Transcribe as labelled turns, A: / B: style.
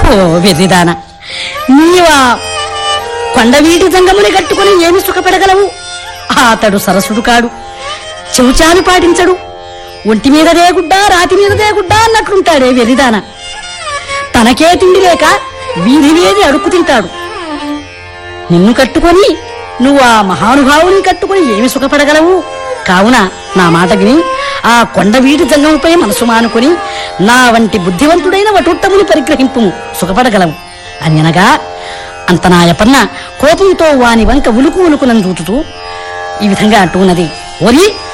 A: ఓ వెర్రిదాన నీవా కొండవీటి జంగముని కట్టుకుని ఏమి సుఖపడగలవు అతడు సరసుడు కాడు చెవుచాలు పాటించడు ఒంటి మీదదే గుడ్డ రాతి మీదదే గుడ్డ అన్నట్లుంటాడే వెర్రిదాన తనకే తిండి లేక వీధి వీధి అడుక్కు తింటాడు నిన్ను కట్టుకొని నువ్వు ఆ మహానుభావుని కట్టుకొని ఏమి సుఖపడగలవు కావున నా మాట విని ఆ కొండ వీటి జంగముపై మనసు మానుకొని నా వంటి బుద్ధివంతుడైన వటుట్టముని పరిగ్రహింపు సుఖపడగలవు అని అనగా అంత నా యపన్న కోపంతో వాని వంక ఉలుకు ఉలుకులను చూచుతూ ఈ విధంగా అంటున్నది ఓరి